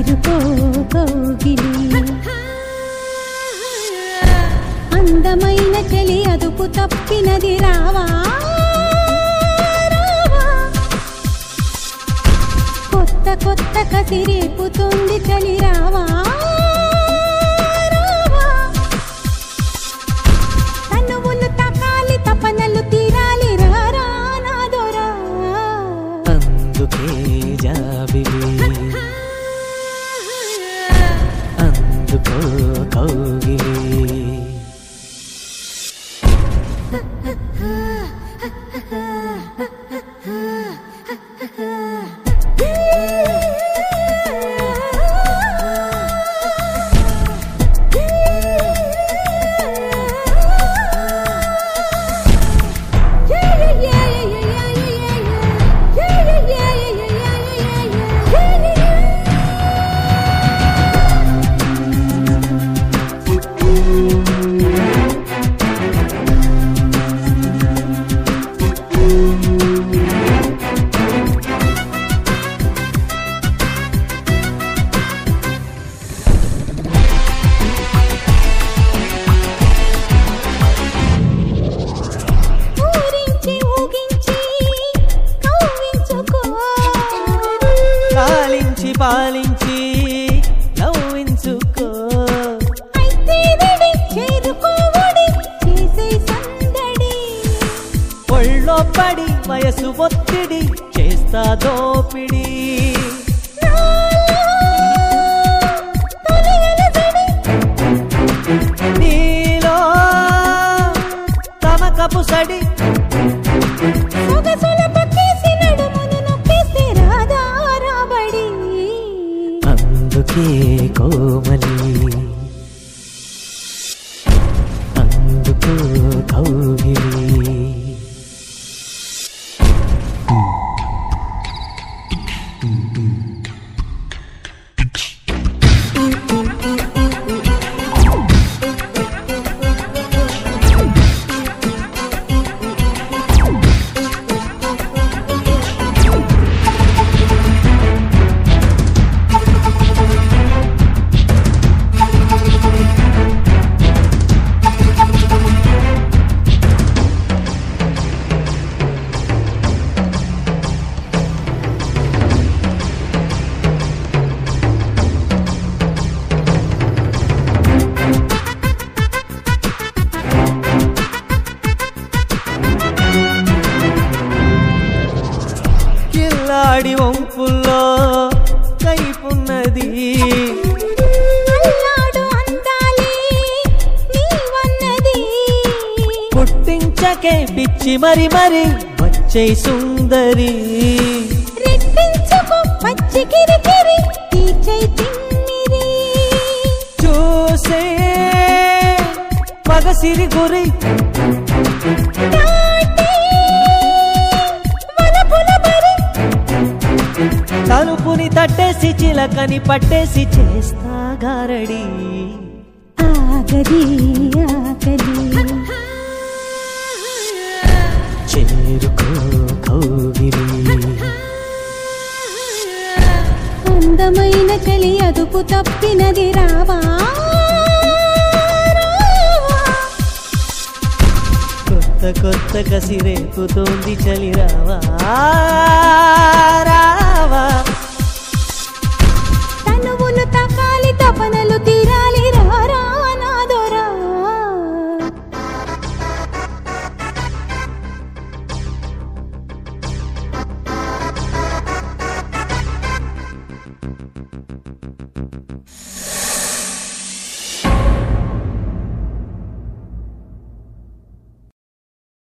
చేరుకో కౌగిలి అందమైన చలి అదుపు తప్పినది రావా రావా. కొత్త కొత్త కసి రేపుతుంది చలి రావా రావా. తనువులు తకాలి తపనలు తీరాలి రారా నాదోరా అందుకే జాబిలి అందుకో కౌగిలి ఊరించి ఊగించి కవ్వించుకో పాలించి పాలించి నవ్వించుకో అయితే రెడీ చేరుకోవడి చేసే సందడి ఒళ్ళో పడి వయసు ఒత్తిడి చేస్తా దోపిడి తొలి అలజడి నీలో తమకపు సడి సొగసుల పక్కేసి నడుమును నొక్కేస్తే రాదా రాబడి అందుకే కోమలి అందుకో కౌగిలి కిల్లాడి వంపుల్లో కైపున్నది అల్లాడు అందాలే నీవన్నది పుట్టించకే పిచ్చి మరి మరి వచ్చే సుందరి రెట్టించుకో పచ్చి కిరికిరి తీర్చై తిమ్మిరి చూసే పగసిరి గురి నాటే వలపుల బరి తలుపుని తట్టేసి చిలకని పట్టేసి చేస్తా గారడి ఆగది ఆగది చేరుకో కౌగిలి అందమైన చలి అదుపు తప్పినది రావా రావా. కొత్త కొత్త కసి రేపుతోంది చలి రావా రావా తనువులు తకాలి తపనలు తీరాలి రారా నాదోరా